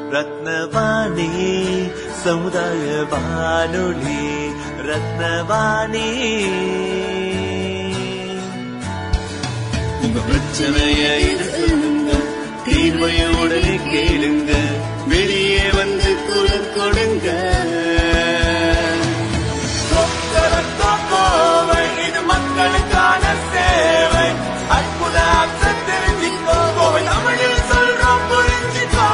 ரத்னவாணி சமுதாய வானொலி ரத்னவாணி உங்க பிரச்சனைய இது சொல்லுங்க தீர்வைய உடனே கேளுங்க வெளியே வந்து குரல் கொடுங்க ரத்தம் கோவை, இது மக்களுக்கான சேவை அற்புத அர்த்தம் தெரிஞ்சுக்கோ கோவை தமிழில் சொல்றோம் புரிஞ்சுக்கோ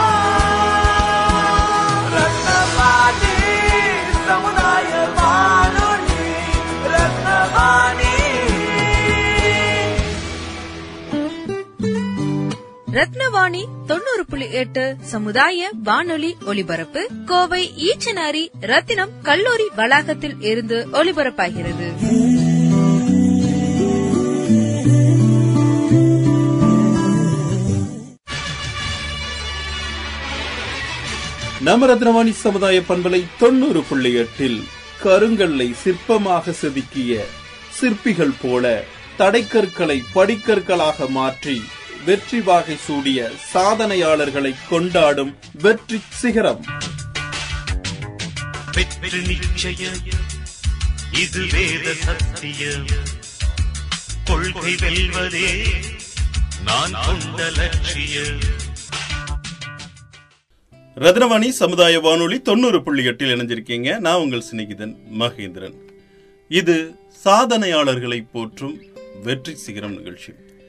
ரத்னவாணி சமுதாய வானொலி ரத்னவாணி ரத்னவாணி தொண்ணூறு புள்ளி எட்டு சமுதாய வானொலி ஒலிபரப்பு கோவை ஈச்சனாரி ரத்தினம் கல்லூரி வளாகத்தில் இருந்து ஒலிபரப்பாகிறது நம்ம ரத்னவாணி சமுதாய பண்பலை தொண்ணூறு புள்ளி எட்டில் கருங்கல்லை சிற்பமாக செதுக்கிய சிற்பிகள் போல தடைக்கற்களை படிக்கற்களாக மாற்றி வெற்றி வாகை சூடிய சாதனையாளர்களை கொண்டாடும் வெற்றி சிகரம் வெற்றி நிச்சயம் இது வேத சத்தியம் கொள்கை வெல்வதே நான் கொண்ட லட்சியம் ரத்னவாணி சமுதாய வானொலி தொண்ணூறு புள்ளி எட்டில் இணைஞ்சிருக்கீங்க நான் உங்கள் சிநேகிதன் மகேந்திரன் இது சாதனையாளர்களை போற்றும் வெற்றி சிகரம் நிகழ்ச்சி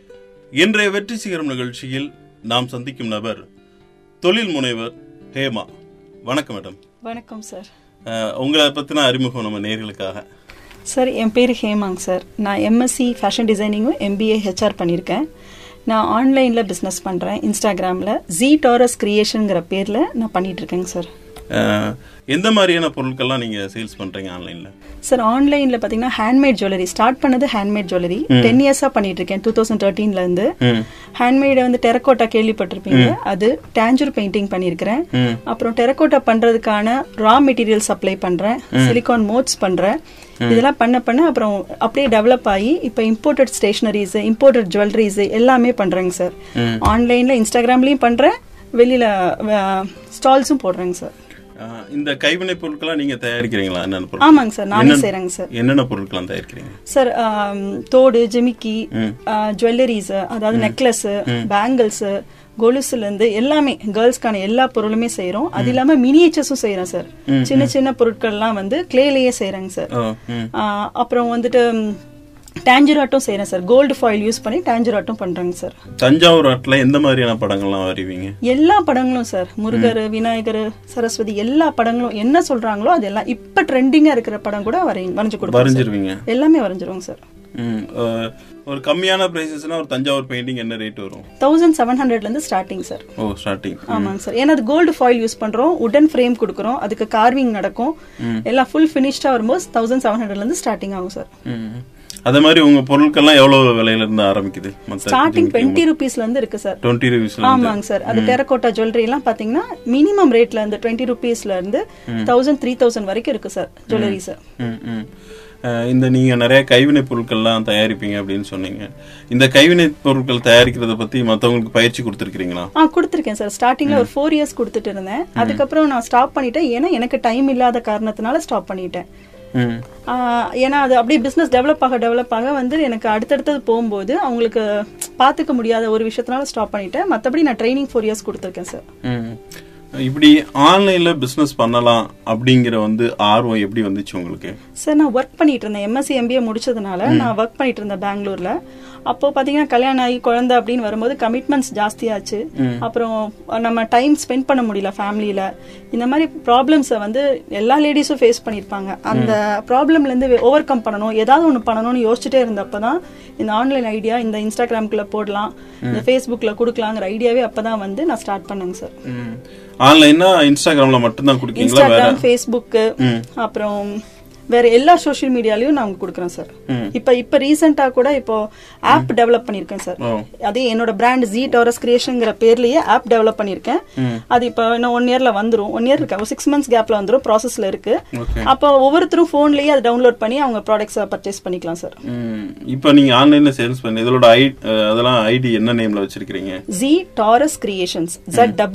இன்றைய வெற்றி சிகரம் நிகழ்ச்சியில் நாம் சந்திக்கும் நபர் தொழில் முனைவர் ஹேமா வணக்கம் மேடம் வணக்கம் சார் அஹ், உங்களை பத்தின அறிமுகம் நம்ம நேர்களுக்காக சார் என் பேர் ஹேமாங் சார் நான் எம்எஸ்சி ஃபேஷன் டிசைனிங்கும் எம்பிஏ ஹெச்ஆர் பண்ணியிருக்கேன் நான் ஆன்லைனில் பிஸ்னஸ் பண்ணுறேன் இன்ஸ்டாகிராமில் ஜி டாரஸ் கிரியேஷனுங்கிற பேரில் நான் பண்ணிட்டு இருக்கேங்க சார் அஹ், எந்த மாதிரியான பொருட்கள்லாம் நீங்க சேல்ஸ் பண்றீங்க ஆன்லைன்ல சார் ஆன்லைனில் பார்த்தீங்கன்னா ஹேண்ட்மேட் ஜுவல்லரி ஸ்டார்ட் பண்ணது ஹேண்ட்மேட் ஜுவல்லரி டென் இயர்ஸாக பண்ணிட்டு இருக்கேன் டூ தௌசண்ட் தேர்ட்டீன்லேருந்து ஹேண்ட்மேடை வந்து டெரக்கோட்டா கேள்விப்பட்டிருப்பீங்க அது டேஞ்சூர் பெயிண்டிங் பண்ணியிருக்கிறேன் அப்புறம் டெரக்கோட்டா பண்ணுறதுக்கான ரா மெட்டீரியல் சப்ளை பண்ணுறேன் சிலிகான் மோட்ஸ் பண்ணுறேன் இதெல்லாம் பண்ண பண்ண அப்புறம் அப்படியே டெவலப் ஆகி இப்போ இம்போர்ட்டட் ஸ்டேஷனரிஸ் இம்போர்ட்டட் ஜுவல்லரிஸ் எல்லாமே பண்ணுறேங்க சார் ஆன்லைனில் இன்ஸ்டாகிராம்லேயும் பண்ணுறேன் வெளியில் ஸ்டால்ஸும் போடுறேங்க சார் அஹ், இந்த கைவினை பொருட்கள்லாம் நீங்க தயாரிக்கிறீங்களா என்னென்ன பொருட்கள் ஆமாங்க சார் நானே என்னென்ன- செய்கிறேங்க சார் என்னென்ன பொருட்கள்லாம் தயாரிக்கிறீங்க சார் ஆம், தோடு ஜிமிக்கி ஜுவல்லரிஸ் அதாவது நெக்லஸ் பேங்கிள்ஸ் கொலுசுல இருந்து எல்லாமே கேர்ள்ஸ்க்கான எல்லா பொருளுமே செய்றோம் அது இல்லாம மினியேச்சர்ஸும் செய்யறோம் சார் சின்ன சின்ன பொருட்கள்லாம் வந்து கிளேலயே செய்யறாங்க சார் ஓ, ம். ஆ, அப்புறம் வந்துட்டு டேஞ்சராட்டும் செய்யறேன் சார் கோல்டு ஃபாயில் யூஸ் பண்ணி டேஞ்சராட்டும் பண்றாங்க சார் தஞ்சாவூர் ஆட்டில் எந்த மாதிரியான படங்கள்லாம் வரைவீங்க எல்லா படங்களும் சார் முருகர் விநாயகர் சரஸ்வதி எல்லா படங்களும் என்ன சொல்றாங்களோ அதெல்லாம் இப்ப ட்ரெண்டிங்கா இருக்கிற படம் கூட வரையும் வரைஞ்சு கொடுப்போம் சார். வரைஞ்சிருவீங்க எல்லாமே வரைஞ்சிருவோங்க சார் ம், அஹ், ஒரு கம்மியான பிரைசஸ்னா ஒரு தஞ்சாவூர் பெயிண்டிங் என்ன ரேட் வரும் தௌசண்ட் செவன் ஹண்ட்ரட்ல இருந்து ஸ்டார்டிங் சார் ஓ ஸ்டார்டிங் ஆமாங்க சார் ஏன்னா அது கோல்டு ஃபாயில் யூஸ் பண்றோம் உடன் ஃப்ரேம் கொடுக்குறோம் அதுக்கு கார்விங் நடக்கும் எல்லாம் ஃபுல் ஃபினிஷ்டா வரும்போது தௌசண்ட் செவன் ஹண்ட்ரட்ல இருந்து ஸ்டார்டிங் ஆகும் சார் அதே மாதிரி உங்க பொருட்கள்லாம் எவ்வளவு விலையில இருந்து ஆரம்பிக்குது ஸ்டார்டிங் டுவெண்ட்டி ருபீஸ்ல இருந்து இருக்கு சார் டுவெண்ட்டி ருபீஸ்ல ஆமாங்க சார் அது டெரகோட்டா ஜுவல்லரி எல்லாம் பாத்தீங்கன்னா மினிமம் ரேட்ல இருந்து டுவெண்ட்டி ருபீஸ்ல இருந்து தௌசண்ட் த்ரீ தௌசண்ட் வரைக்கும் இருக்கு சார் ஜுவல்லரி சார் ம், ம். அஹ், இந்த நீங்க நிறைய கைவினை பொருட்கள்லாம் தயாரிப்பீங்க அப்படின்னு சொன்னீங்க இந்த கைவினை பொருட்கள் தயாரிக்கிறத பத்தி மத்தவங்களுக்கு பயிற்சி கொடுத்துருக்கீங்களா ஆ கொடுத்துருக்கேன் சார் ஸ்டார்டிங்ல ஒரு ஃபோர் இயர்ஸ் கொடுத்துட்டு இருந்தேன் அதுக்கப்புறம் நான் ஸ்டாப் பண்ணிட்டேன் ஏன்னா எனக்கு டைம் இல்லாத காரணத்தினால ஸ்டாப் பண்ணிட்டேன் ம் ஆஹ் ஏன்னா அது அப்படியே பிசினஸ் டெவலப் ஆக டெவலப் ஆக வந்து எனக்கு அடுத்தடுத்தது போகும்போது அவங்களுக்கு பார்த்துக்க முடியாத ஒரு விஷயத்தினால ஸ்டாப் பண்ணிட்டேன் மற்றபடி நான் ட்ரைனிங் ஃபோர் இயர்ஸ் கொடுத்துருக்கேன் சார் ம். இப்படி ஆன்லைன்ல பிசினஸ் பண்ணலாம் அப்படிங்கிற வந்து ஆர்வம் எப்படி வந்துச்சு உங்களுக்கு சார் நான் ஒர்க் பண்ணிட்டு இருந்தேன் எம்எஸ்சி எம்பிஏ முடிச்சதுனால நான் ஒர்க் பண்ணிட்டு இருந்தேன் பெங்களூர்ல அப்போ பாத்தீங்கன்னா கல்யாணம் ஆகி குழந்தை அப்படின்னு வரும்போது கமிட்மெண்ட்ஸ் ஜாஸ்தியாச்சு அப்புறம் நம்ம டைம் ஸ்பெண்ட் பண்ண முடியல ஃபேமிலியில இந்த மாதிரி ப்ராப்ளம்ஸை வந்து எல்லா லேடிஸும் ஃபேஸ் பண்ணியிருப்பாங்க அந்த ப்ராப்ளம்ல இருந்து ஓவர் கம் பண்ணணும் ஏதாவது ஒன்று பண்ணணும்னு யோசிச்சுட்டே இருந்தப்பதான் இந்த ஆன்லைன் ஐடியா இந்த இன்ஸ்டாகிராம்குள்ள போடலாம் இந்த ஃபேஸ்புக்ல கொடுக்கலாங்கிற ஐடியாவே அப்பதான் வந்து நான் ஸ்டார்ட் பண்ணேங்க சார் ஆன்லைன்னா இன்ஸ்டாகிராம்ல மட்டும்தான் கொடுக்கீங்களா வேற இன்ஸ்டாகிராம் ஃபேஸ்புக் அப்புறம் வேற எல்லா சோஷியல் மீடியாலயும் நான் கொடுக்குறேன் சார் இப்ப இப்ப ரீசெண்டா கூட இப்போ ஆப் டெவலப் பண்ணிருக்கேன் சார் ஓ. அதே என்னோட பிராண்ட் ஜி டோரஸ் கிரியேஷன்ங்கிற பேர்லயே ஆப் டெவலப் பண்ணிருக்கேன் அது இப்போ இன்னும் ஒன் இயர்ல வந்துரும் ஒன் இயர் இருக்கு சிக்ஸ் மந்த்ஸ் கேப்ல வந்துரும் ப்ராசஸ்ல இருக்கு ஓகே அப்போ ஒவ்வொருத்தரும் போன்லயே அதை டவுன்லோட் பண்ணி அவங்க ப்ராடக்ட்ஸ் பர்ச்சேஸ் பண்ணிக்கலாம் சார் ம். இப்போ நீங்க ஆன்லைன்ல சேல்ஸ் பண்ணி இதோட ஐ அஹ், அதெல்லாம் ஐடி என்ன நேம்ல வச்சிருக்கீங்க ஜி டாரஸ் கிரியேஷன்ஸ் ஜட் டபிள்இ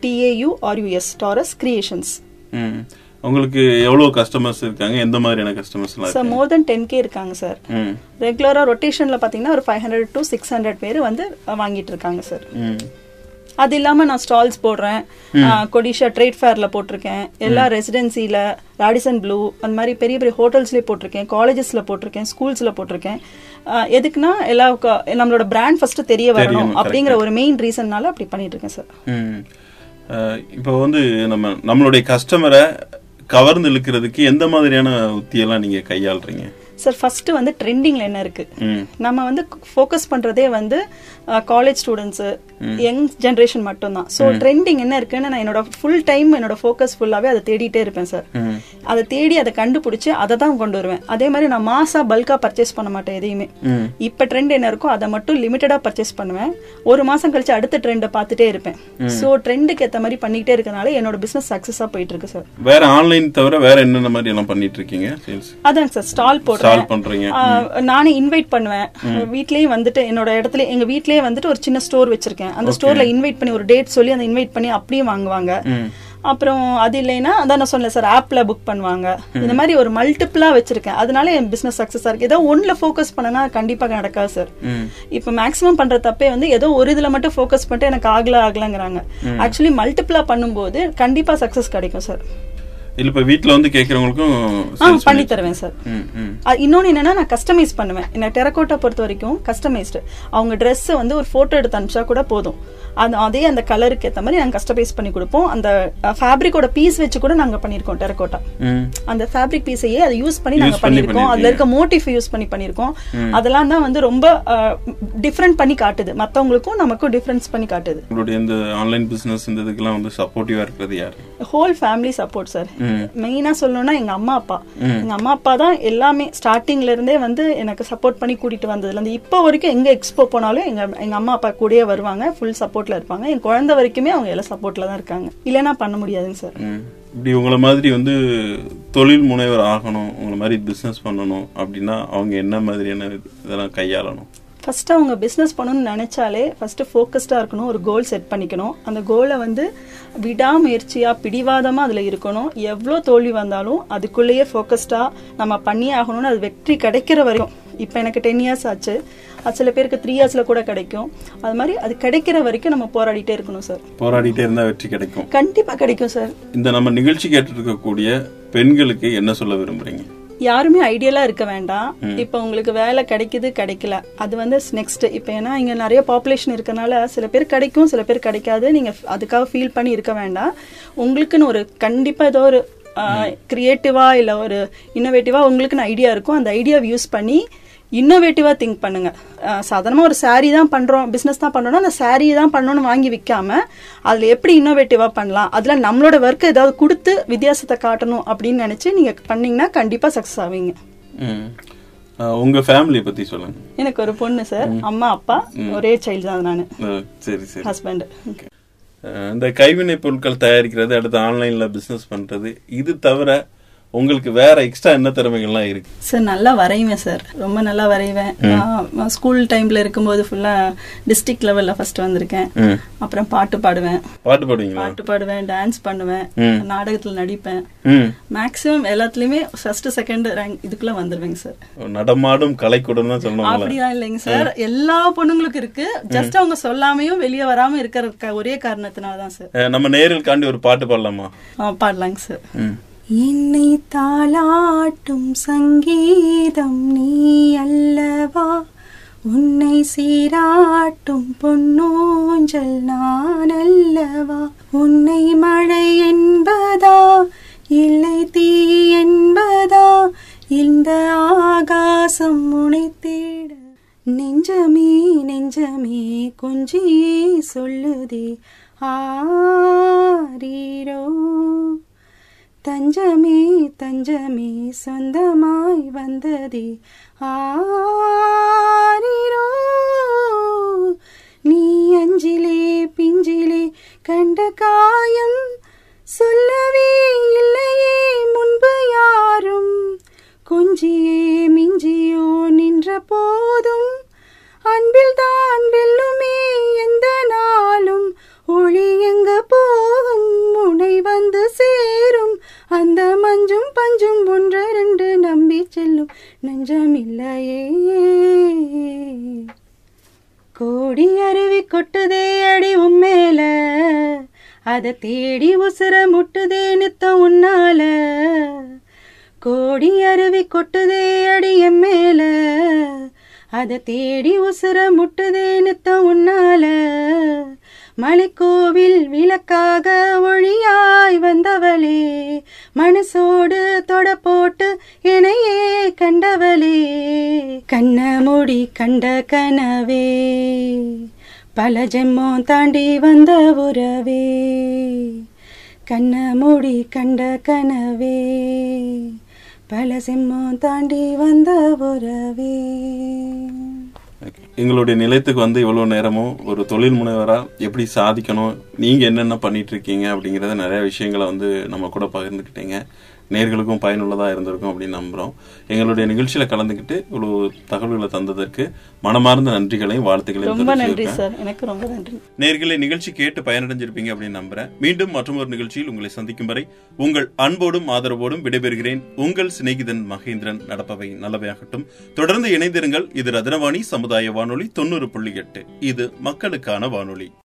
டிஏயு ஆர்யூஎஸ் டாரஸ் கிரியேஷன்ஸ் ம். உங்களுக்கு எவ்வளவு கஸ்டமர்ஸ் இருக்காங்க எந்த மாதிரியான கஸ்டமர்ஸ் எல்லாம் சார் இருக்காங்க மோர் தென் டென் கே இருக்காங்க சார் ம். ரெகுலரா ரொட்டேஷன்ல பாத்தீங்கன்னா ஒரு five hundred to six hundred பேர் வந்து அஹ், வாங்கிட்டு இருக்காங்க சார் ம். அது இல்லாம நான் ஸ்டால்ஸ் போடுறேன் அஹ், கொடிஷா ட்ரேட் ஃபேர்ல போட்டிருக்கேன் எல்லா ரெசிடென்சில ராடிசன் ப்ளூ அந்த மாதிரி பெரிய பெரிய ஹோட்டல்ஸ்லயே போட்டிருக்கேன் காலேஜஸ்ல போட்டிருக்கேன் ஸ்கூல்ஸ்ல போட்டிருக்கேன் அஹ், எதுக்குன்னா எல்லா க- நம்மளோட பிராண்ட் ஃபர்ஸ்ட் தெரிய வரணும் தெரியணும், அப்படிங்கிற ஒரு மெயின் ரீசன்னால அப்படி பண்ணிட்டு இருக்கேன் சார் ம். அஹ், இப்போ வந்து நம்ம நம்மளுடைய கஸ்டமரை கவர்ந்து இழுக்கிறதுக்கு எந்த மாதிரியான உத்தியெல்லாம் நீங்க கையாளுறீங்க சார் ஃபர்ஸ்ட் வந்து ட்ரெண்டிங்ல என்ன இருக்கு ம். நம்ம வந்து ஃபோக்கஸ் பண்றதே வந்து காலேஜ் ஸ்டூடெண்ட்ஸ் யங் ஜென்ரேஷன் மட்டும்தான் ஸோ ட்ரெண்டிங் என்ன இருக்குன்னு நான் என்னோட ஃபுல் டைம் என்னோட ஃபோக்கஸ் ஃபுல்லாவே அதை தேடிட்டே இருப்பேன் சார் ம். அதை தேடி அதை கண்டுபிடிச்சு அதை தான் கொண்டு வருவேன் அதே மாதிரி நான் மாசா பல்கா பர்ச்சேஸ் பண்ண மாட்டேன் எதையுமே ம். இப்ப ட்ரெண்ட் என்ன இருக்கோ அதை மட்டும் லிமிட்டடா பர்ச்சேஸ் பண்ணுவேன் ஒரு மாசம் கழிச்சு அடுத்த ட்ரெண்டை பார்த்துட்டே இருப்பேன் ஸோ ட்ரெண்டுக்கு ஏத்த மாதிரி பண்ணிக்கிட்டே இருக்கனால என்னோட பிசினஸ் சக்சஸா போயிட்டு இருக்கு சார் வேற ஆன்லைன் தவிர வேற என்னென்ன மாதிரி எல்லாம் பண்ணிட்டு இருக்கீங்க சேல்ஸ் அதாங்க சார் ஸ்டால் போடுறேன் ஸ்டால் பண்றீங்க ஆஹ் நானே இன்வைட் பண்ணுவேன் வீட்லயே வந்துட்டு என்னோட இடத்துல எங்க வீட்லயே வந்துட்டு ஒரு சின்ன ஸ்டோர் வச்சிருக்கேன் அந்த ஸ்டோர்ல இன்வைட் பண்ணி ஒரு டேட் சொல்லி அந்த இன்வைட் பண்ணி அப்படியே வாங்குவாங்க அப்புறம் அது இல்லைன்னா அதான் நான் சொன்னேன் சார் ஆப்ல புக் பண்ணுவாங்க இந்த மாதிரி ஒரு மல்டிபிளா வச்சிருக்கேன் அதனால என் பிசினஸ் சக்சஸா இருக்கு ஏதோ ஒண்ணுல ஃபோக்கஸ் பண்ணனா கண்டிப்பா நடக்காது சார் ம். இப்ப மேக்ஸிமம் பண்ற தப்பே வந்து ஏதோ ஒரு இதுல மட்டும் ஃபோக்கஸ் பண்ணிட்டு எனக்கு ஆகல ஆகலங்கிறாங்க ஆக்சுவலி மல்டிபிளா பண்ணும்போது கண்டிப்பா சக்சஸ் கிடைக்கும் சார் இல்ல இப்ப வீட்ல வந்து கேக்குறவங்களுக்கும் ஆ sales பண்ணி தருவேன் சார் ம், ம். அ- இன்னொன்னு என்னன்னா நான் கஸ்டமைஸ் பண்ணுவேன் என்ன டெரக்கோட்டா பொறுத்த வரைக்கும் கஸ்டமைஸ்டு அவங்க Dress வந்து ஒரு போட்டோ எடுத்து அனுப்பிச்சா கூட போதும் அது அதே அந்த கலருக்கு ஏத்த மாதிரி நாங்க கஸ்டமைஸ் பண்ணி கொடுப்போம் அந்த ஃபேப்ரிக்கோட பீஸ் வச்சு கூட நாங்க பண்ணிருக்கோம் டெரக்கோட்டா ம். அந்த ஃபேப்ரிக் பீஸையே அதை யூஸ் பண்ணி நாங்க Use பண்ணி பண்ணிருக்கோம் அதுல இருக்க மோட்டிவ் யூஸ் பண்ணி பண்ணிருக்கோம் அதெல்லாம் தான் வந்து ரொம்ப டிஃப்ரெண்ட் பண்ணி காட்டுது மத்தவங்களுக்கும் நமக்கும் டிஃபரன்ஸ் பண்ணி காட்டுது உங்களுடைய இந்த ஆன்லைன் பிசினஸ் இந்த இதுக்கெல்லாம் வந்து சப்போர்ட்டிவா இருக்கிறது யாரு ஹோல் ஃபேமிலி சப்போர்ட் சார் ம். மெயினா சொல்லணும்னா எங்க அம்மா அப்பா எங்க அம்மா அப்பா தான் எல்லாமே ஸ்டார்டிங்ல இருந்தே வந்து எனக்கு சப்போர்ட் பண்ணி கூட்டிட்டு வந்ததுல இருந்து இப்போ வரைக்கும் எங்க எக்ஸ்போ போனாலும் எங்க எங்க அம்மா அப்பா கூடயே வருவாங்க ஃபுல் சப்போர்ட்ல இருப்பாங்க என் குழந்தை வரைக்குமே அவங்க எல்லாம் சப்போர்ட்ல தான் இருக்காங்க இல்லைன்னா பண்ண முடியாதுங்க சார் ம். இப்படி உங்களை மாதிரி வந்து தொழில் முனைவர் ஆகணும் உங்களை மாதிரி பிசினஸ் பண்ணணும் அப்படின்னா அவங்க என்ன மாதிரியான இதெல்லாம் கையாளணும் ஃபர்ஸ்ட் அவங்க பிஸ்னஸ் பண்ணணும்னு நினைச்சாலே ஃபர்ஸ்ட் ஃபோக்கஸ்டா இருக்கணும் ஒரு கோல் செட் பண்ணிக்கணும் அந்த கோலை வந்து விடாமுயற்சியா பிடிவாதமா அதுல இருக்கணும் எவ்வளோ தோல்வி வந்தாலும் அதுக்குள்ளேயே ஃபோக்கஸ்டா நம்ம பண்ணியே ஆகணும்னு அது வெற்றி கிடைக்கிற வரைக்கும் இப்போ எனக்கு டென் இயர்ஸ் ஆச்சு அது சில பேருக்கு த்ரீ இயர்ஸ்ல கூட கிடைக்கும் அது மாதிரி அது கிடைக்கிற வரைக்கும் நம்ம போராடிட்டே இருக்கணும் சார் போராடிட்டே இருந்தா வெற்றி கிடைக்கும் கண்டிப்பா கிடைக்கும் சார் இந்த நம்ம நிகழ்ச்சி கேட்டு இருக்கக்கூடிய பெண்களுக்கு என்ன சொல்ல விரும்புறீங்க யாருமே ஐடியலா இருக்க வேண்டாம் இப்ப உங்களுக்கு வேலை கிடைக்குது கிடைக்கல அது வந்து நெக்ஸ்ட் இப்ப ஏன்னா இங்க நிறைய பாப்புலேஷன் இருக்கனால சில பேர் கிடைக்கும் சில பேர் கிடைக்காது நீங்க அதுக்காக ஃபீல் பண்ணி இருக்க வேண்டாம் உங்களுக்குன்னு ஒரு கண்டிப்பா ஏதோ ஒரு கிரியேட்டிவா இல்ல ஒரு இன்னோவேட்டிவா உங்களுக்குன்னு ஐடியா இருக்கும் அந்த ஐடியாவை யூஸ் பண்ணி இன்னோவேட்டிவா திங்க் பண்ணுங்க அஹ் சாதாரணமா ஒரு saree தான் பண்றோம் பிசினஸ் தான் பண்றோம்னா அந்த saree தான் பண்ணணும்னு வாங்கி விற்காம அதுல எப்படி இன்னோவேட்டிவா பண்ணலாம் அதுல நம்மளோட ஒர்க் ஏதாவது கொடுத்து வித்தியாசத்தை காட்டணும் அப்படின்னு நினைச்சு நீங்க பண்ணீங்கன்னா கண்டிப்பா சக்சஸ் ஆவீங்க ம். அஹ், உங்க ஃபேமிலியை பத்தி சொல்லுங்க எனக்கு ஒரு பொண்ணு சார் அம்மா அப்பா ஒரே சைல்டு தான் நான் அஹ், சரி சரி ஹஸ்பண்ட் அஹ், இந்த கைவினை பொருட்கள் தயாரிக்கிறது அடுத்து ஆன்லைன்ல பிசினஸ் பண்றது இது தவிர உங்களுக்கு வேற எக்ஸ்ட்ரா என்ன திறமைகள்லாம் இருக்கு சார் நல்லா வரைவேன் சார் ரொம்ப நல்லா வரைவேன் நான் ஸ்கூல் டைம்ல இருக்கும்போது ஃபுல்லா டிஸ்ட்ரிக்ட் லெவல்ல ஃபர்ஸ்ட் வந்திருக்கேன் ம். அப்புறம் பாட்டு பாடுவேன் பாட்டு பாடுவீங்களா பாட்டு பாடுவேன் டான்ஸ் பண்ணுவேன் ம். நாடகத்துல நடிப்பேன் ம் மேக்ஸிமம் எல்லாத்துலயுமே ஃபர்ஸ்ட் செகண்ட் ரேங்க் இதுக்குள்ள வந்துருவேங்க சார் நடமாடும் கலைக்கூடம் தான் சொல்லுவாங்களா அப்படிலாம் இல்லைங்க சார் எல்லா பொண்ணுங்களுக்கும் இருக்கு ஜஸ்ட் அவங்க சொல்லாமையும் வெளியே வராம இருக்கிற க- ஒரே காரணத்தினால தான் சார் அஹ், நம்ம நேரில் காண்டி ஒரு பாட்டு பாடலாமா ஆ, பாடலாங்க சார் ம். என்னை தாளாட்டும் சங்கீதம் நீ அல்லவா உன்னை சீராட்டும் பொன்னூஞ்சல் நான் அல்லவா உன்னை மழை என்பதா இல்லை தீ என்பதா இந்த ஆகாசம் உனைத்தேட நெஞ்சமே நெஞ்சமே கொஞ்சியே சொல்லுதே ஆரீரோ தஞ்சமே தஞ்சமே சொந்தமாய் வந்ததே ஆரிரோ நீ அஞ்சிலே பிஞ்சிலே கண்ட காயம் சொல்லவே இல்லையே முன்பு யாரும் கொஞ்சியே மிஞ்சியோ நின்ற போதும் அன்பில் தான் வெல்லுமே எந்த நாளும் ஒளி எங்க போ அத தேடி உசுர முட்டுதே நித்தம் உன்னால கோடி அருவி கொட்டுதே அடிய மேல அத தேடி உசுர முட்டுதே நித்தம் உன்னால மலைக்கோவில் விளக்காக ஒளியாய் வந்தவளே மனசோடு தொட போட்டு என்னையே கண்டவளே கண்ண மூடி கண்ட கனவே பல ஜென்மம் தாண்டி வந்த உறவே கண்ண மூடி கண்ட கனவே பல செம்மம் தாண்டி வந்த உறவே எங்களுடைய நிலையத்துக்கு வந்து இவ்வளவு நேரமும் ஒரு தொழில் முனைவரா எப்படி சாதிக்கணும் நீங்க என்னென்ன பண்ணிட்டு இருக்கீங்க அப்படிங்கறத நிறைய விஷயங்களை வந்து நம்ம கூட பகிர்ந்துக்கிட்டீங்க நேர்களுக்கும் பயனுள்ளதா இருந்திருக்கும் அப்படின்னு நம்புறோம் எங்களுடைய நிகழ்ச்சியில கலந்துக்கிட்டு இவ்வளவு தகவல்களை தந்ததற்கு மனமார்ந்த நன்றிகளையும் வாழ்த்துக்களையும் ரொம்ப நன்றி தெரிவிச்சுக்கிறேன். சார் எனக்கு ரொம்ப நன்றி நேர்களை நிகழ்ச்சி கேட்டு பயனடைஞ்சிருப்பீங்க அப்படின்னு நம்புறேன் மீண்டும் மற்றொரு நிகழ்ச்சியில் உங்களை சந்திக்கும் வரை உங்கள் அன்போடும் ஆதரவோடும் விடைபெறுகிறேன் உங்கள் சிநேகிதன் மகேந்திரன் நடப்பவை நல்லவையாகட்டும் தொடர்ந்து இணைந்திருங்கள் இது ரத்னவாணி சமுதாய வானொலி தொண்ணூறு புள்ளி எட்டு இது மக்களுக்கான வானொலி